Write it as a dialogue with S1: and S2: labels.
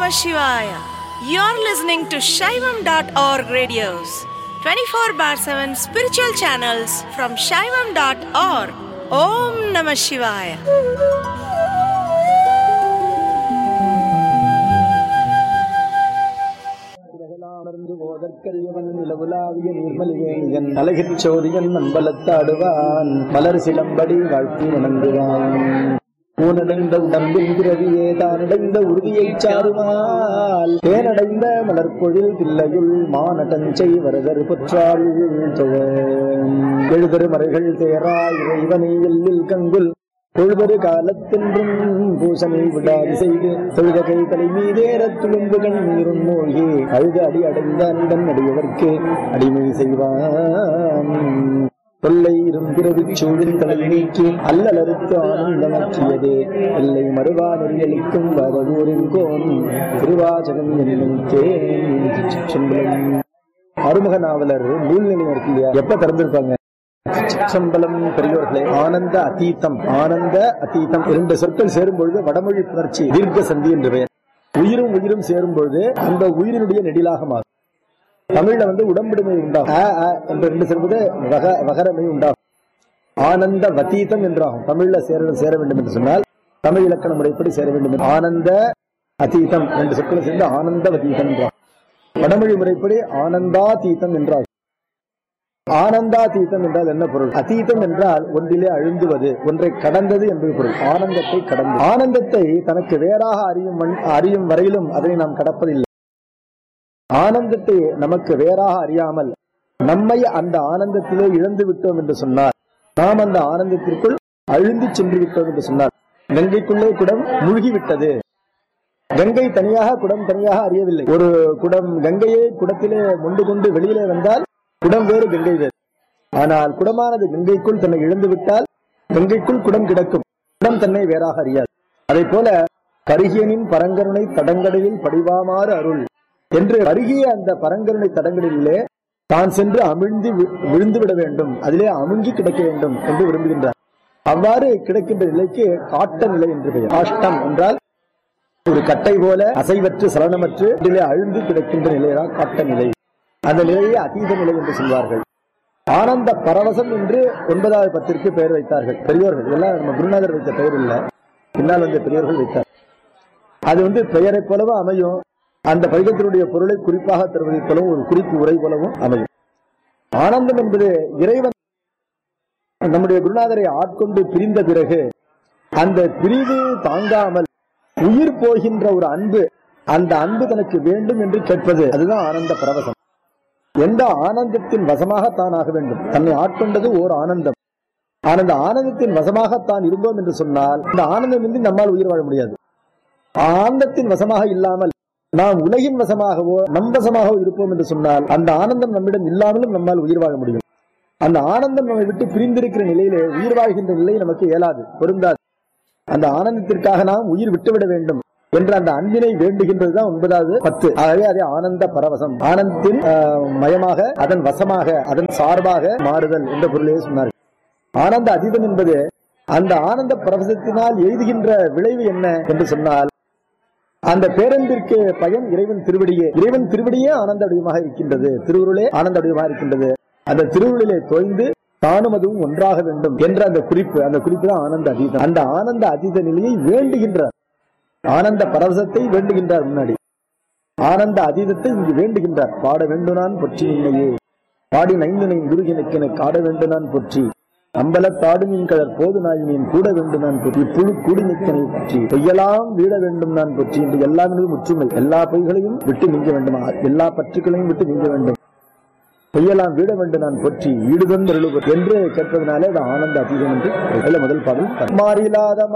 S1: Namah Shivaya. You're listening to Shaivam.org radios, 24 bar 7 spiritual channels from Shaivam.org. Om Namah Shivaya.
S2: அமர்ந்து போதற்கரியவன் நிலவுலாவிய நீர்மலிகேணியன் அழகிற் சோதியன் அம்பலத்தாடுவான் மலர் சிலம்படி வாழ்த்தி வணங்குவான் ஊனடைந்த உடம்பின் பிறவியே தானடைந்த உறுதியைச் சாருமால் தேனடைந்த மலர்பொழில் தில்லையுள் மானடஞ்சை வரதர் பொற்றாள் தொழ எழுதரு மறைகள் தேரா இறைவனை எல்லில் கங்குல் தொழுதொரு காலத்தென்றும் பூசனை விடாது செய்து தொழுத கை தலை மீதேறத் துளும்பு கண்ணீரும் மூழ்கி அழுத அடி அடைந்த அண்டன் அடியவர்க்கு அடிமை செய்வான் தொல்லை இரும்பிறவி சூழில் தலை நீக்கி அல்லலறுத்து ஆனந்தமாக்கியதே எல்லை மறுவா நெறியளிக்கும் வரதூரின் கோன் திருவாசகம் என்னும் தேன் அருமுக நாவலர் நூல் நிலையம் இருக்கு இல்லையா எப்ப திறந்திருப்பாங்க சம்பளம் பெரியோர்களே ஆனந்த அதீதம் ஆனந்த அதீதம் இரண்டு சொற்கள் சேரும் பொழுது வடமொழி புணர்ச்சி தீர்க்க சந்தி என்று பெயர் உயிரும் உயிரும் சேரும் பொழுது அந்த உயிரினுடைய நெடிலாக மாறும் தமிழ்ல வந்து உடம்பிடுமை உண்டாகும் அ, அ என்ற ரெண்டு சேரும்போது வக வகரமை உண்டாகும் ஆனந்த வதீதம் என்றாகும் தமிழ்ல சேர சேர வேண்டும் என்று சொன்னால் தமிழ் இலக்கண முறைப்படி சேர வேண்டும் என்று. ஆனந்த அதீதம் ரெண்டு சொற்கள் சேர்ந்து ஆனந்த வதீதம் என்றாகும் வடமொழி முறைப்படி ஆனந்தாதீதம் என்றாகும் ஆனந்தாதீதம் என்றால் என்ன பொருள் அதீதம் என்றால் ஒன்றிலே அழுந்துவது ஒன்றை கடந்தது என்பது பொருள் ஆனந்தத்தை கடந்து ஆனந்தத்தை தனக்கு வேறாக அறியும் மண்- அறியும் வரையிலும் அதனை நாம் கடப்பதில்லை ஆனந்தத்தை நமக்கு வேறாக அறியாமல் நம்மை அந்த ஆனந்தத்திலே இழந்து விட்டோம் என்று சொன்னார் நாம் அந்த ஆனந்தத்திற்குள் அழுந்தி சென்று விட்டோம் என்று சொன்னார் கங்கைக்குள்ளே குடம் மூழ்கி விட்டது கங்கை தனியாக குடம் தனியாக அறியவில்லை ஒரு குடம் கங்கையை குடத்திலே மொண்டு கொண்டு வெளியிலே வந்தால் குடம் வேறு கங்கை வேறு ஆனால் குடமானது கங்கைக்குள் தன்னை இழந்து விட்டால் கங்கைக்குள் குடம் கிடக்கும் குடம் தன்னை வேறாக அறியாது அதை போல கருகியனின் பரங்கருணை தடங்கடலில் படிவாமாறு அருள் என்று அருகிய அந்த பரங்கருணை தடங்களிலே தான் சென்று அமிழ்ந்து வி- விழுந்து விட வேண்டும் அதிலே அமுங்கி கிடக்க வேண்டும் என்று விரும்புகின்றார் அவ்வாறு கிடக்கின்ற நிலைக்கு காட்ட நிலை என்று பெயர் காஷ்டம் என்றால் ஒரு கட்டை போல அசைவற்று சலனமற்று இதிலே அழுந்து கிடக்கின்ற நிலைதான் காட்ட நிலை அந்த நிலையை அதீத நிலை என்று சொல்வார்கள் ஆனந்த பரவசம் என்று ஒன்பதாவது பத்திற்கு பெயர் வைத்தார்கள் பெரியோர்கள் எல்லாம் நம்ம குருநாதர் வைத்த பெயர் இல்ல பின்னால் வந்த பெரியோர்கள் வைத்தார் அது வந்து பெயரைப் போலவும் அமையும் அந்த பதிகத்தினுடைய பொருளை குறிப்பாக தருவதைப் போலவும் ஒரு குறிப்பு உரை போலவும் அமையும் ஆனந்தம் என்பது இறைவன் நம்முடைய குருநாதரை ஆட்கொண்டு பிரிந்த பிறகு அந்த பிரிவு தாங்காமல் உயிர் போகின்ற ஒரு அன்பு அந்த அன்பு தனக்கு வேண்டும் என்று கேட்பது அதுதான் ஆனந்த பரவசம் எந்த ஆனந்தத்தின் வசமாக தான் ஆக வேண்டும் தன்னை ஆட்கொண்டது ஓர் ஆனந்தம் ஆனந்த ஆனந்தத்தின் வசமாக தான் இருந்தோம் என்று சொன்னால் இந்த ஆனந்தமின்றி நம்மால் உயிர் வாழ முடியாது ஆனந்தத்தின் வசமாக இல்லாமல் நாம் உலகின் வசமாகவோ நம் வசமாகவோ இருப்போம் என்று சொன்னால் அந்த ஆனந்தம் நம்மிடம் இல்லாமலும் நம்மால் உயிர் வாழ முடியும் அந்த ஆனந்தம் நம்மை விட்டு பிரிந்திருக்கிற நிலையிலே உயிர் வாழ்கின்ற நிலை நமக்கு இயலாது பொருந்தாது அந்த ஆனந்தத்திற்காக நாம் உயிர் விட்டுவிட வேண்டும் என்ற அந்த அன்பினை வேண்டுகின்றதுதான் ஒன்பதாவது பத்து ஆகவே அதே ஆனந்த பரவசம் ஆனந்தத்தின் ஆஹ், மயமாக அதன் வசமாக அதன் சார்பாக மாறுதல் என்ற பொருளையே சொன்னார்கள் ஆனந்த அதீதம் என்பது அந்த ஆனந்த பரவசத்தினால் எய்துகின்ற விளைவு என்ன என்று சொன்னால் அந்த பேரன்பிற்கு பயன் இறைவன் திருவடியே இறைவன் திருவடியே ஆனந்த வடிவமாக இருக்கின்றது திருவுருளே ஆனந்த வடிவமாக இருக்கின்றது அந்த திருவுருளிலே தோய்ந்து தானும் அதுவும் ஒன்றாக வேண்டும் என்ற அந்த குறிப்பு அந்த குறிப்பு தான் ஆனந்த அதீதம் அந்த ஆனந்த அதீத நிலையை வேண்டுகின்றார் ஆனந்த பரவசத்தை வேண்டுகின்றார் முன்னாடி ஆனந்த அதீதத்தை இங்கு வேண்டுகின்றார் பாட வேண்டும் நான் பொற்றி நின்னையே பாடி நைந்து நைன் குருகினுக்கென காட வேண்டும் நான் பொற்றி அம்பலத்தாடு மீன் கடற் போது நாய் மீன் கூட வேண்டும் நான் பொற்றி புழு கூடி நிற்கனை பற்றி பொய்யெல்லாம் வீட வேண்டும் நான் பொற்றி என்று எல்லா மீதும் முற்றுமை எல்லா பொய்களையும் விட்டு நீங்க வேண்டும் எல்லா பற்றுக்களையும் விட்டு நீங்க வேண்டும் பொய்யெல்லாம் வீட வேண்டும் நான் பொற்றி ஈடுதன் என்று கேட்பதனாலே அது ஆனந்த அதீதம் என்று அதுல முதல் பாடல் மாறிலாத